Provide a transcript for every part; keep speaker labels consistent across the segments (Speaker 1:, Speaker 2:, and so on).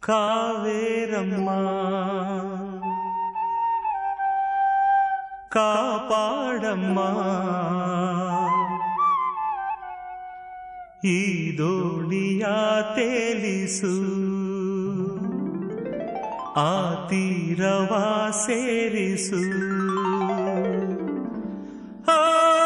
Speaker 1: ಕಾವೇರಮ್ಮ ಕಾಪಾಡಮ್ಮ ಈ ದೋಣಿಯ ತೇಲಿಸು ಆ ತೀರವ ಸೇರಿಸು ಆ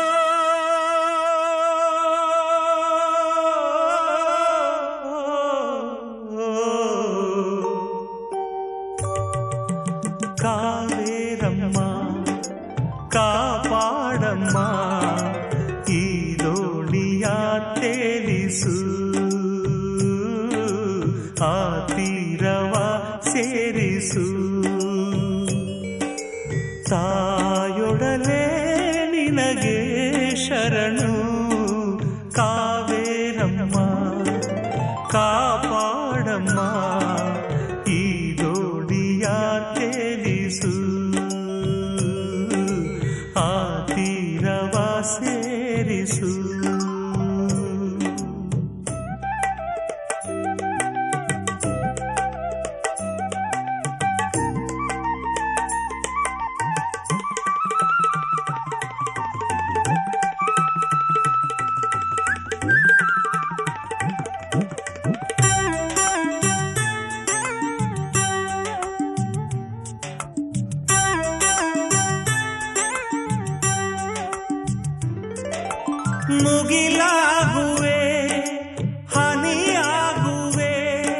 Speaker 1: ಕಾವೇರಮ್ಮ ಕಾಪಾಡಮ್ಮ ಈ ದೋಣಿಯ ತೇಲಿಸು ಆ ತೀರವ ಸೇರಿಸು ತಾಯೊಡಲೆ ನಿನಗೆ ಶರಣು ಕಾವೇರಮ್ಮ ಕಾಪಾಡಮ್ಮ ಈ ದೋಣಿಯ ತೇಲಿಸು ಆ ತೀರವ ಸೇರಿಸು ಮುಗಿಲಾಗುವೆ ಹನಿಯಾಗುವೆ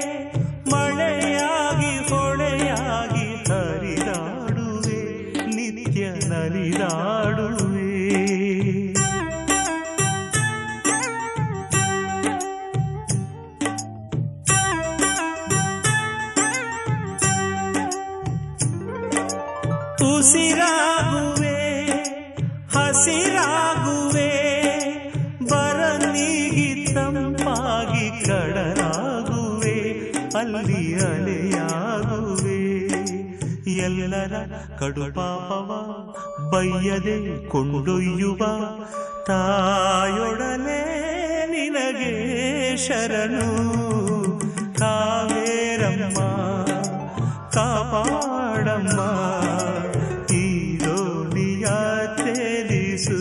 Speaker 1: ಮಳೆಯಾಗಿ ಹೊಳೆಯಾಗಿ ಹರಿದಾಡುವೆ ನಿತ್ಯ ನಲಿದಾಡುವೆ ಉಸಿರಾಗುವೆ ಹಸಿರಾಗುವೆ ಬರನಿಗಿ ತಂಪಾಗಿ ಕಡಲಾಗುವೆ ಅಲ್ಲಿ ಅಲೆಯಾಗುವೆ ಎಲ್ಲರ ಕಡುಪಾಪವ ಬಯ್ಯದೆ ಕೊಂಡೊಯ್ಯುವ ತಾಯೊಡನೆ ನಿನಗೆ ಶರಣು ಕಾವೇರಮ್ಮ ಕಾಪಾಡಮ್ಮ ಈ ದೋಣಿಯ ತೇಲಿಸು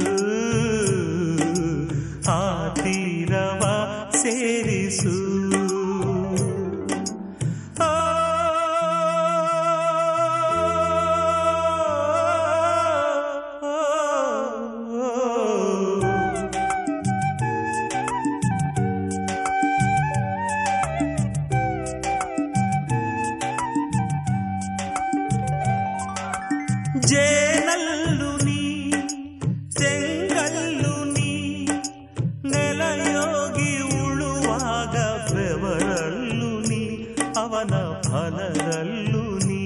Speaker 1: ಆ ತೀರವ ಸೇರಿಸು ಆ ಜೇನಲ್ಲು ನೀ ತೆಂಗಲ್ಲು ನೀ ನೆಲಯೋಗಿ ಉಳುವಾಗ ಬೆವರಲ್ಲು ನೀ ಅವನ ಫಲದಲ್ಲೂ ನೀ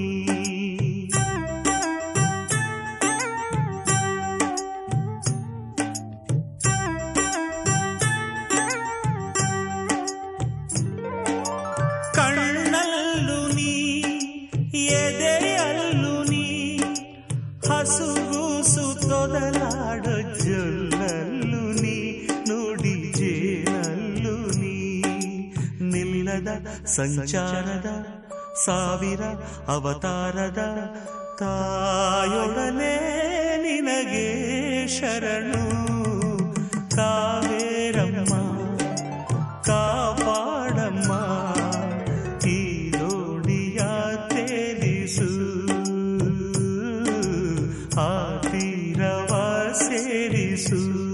Speaker 1: ಕಣ್ಣಲ್ಲು ನೀ ಎದೆಯಲ್ಲು ನೀ ಹಸುಗೂಸು ತೊದಲಾಡ ಜೊಲ್ಲಲ್ಲು ನೀ ನುಡಿ ಜೇನಲ್ಲು ನೀ ನಿಲ್ಲದ ಸಂಚಾರದ ಸಾವಿರ ಅವತಾರದ ತಾಯೊಡನೆ ನಿನಗೆ ಶರಣು ಕಾವೇರಮ್ಮ ಕಾಪಾಡಮ್ಮ ಈ ದೋಣಿಯ ತೇಲಿಸು ಆ ತೀರವ ಸೇರಿಸು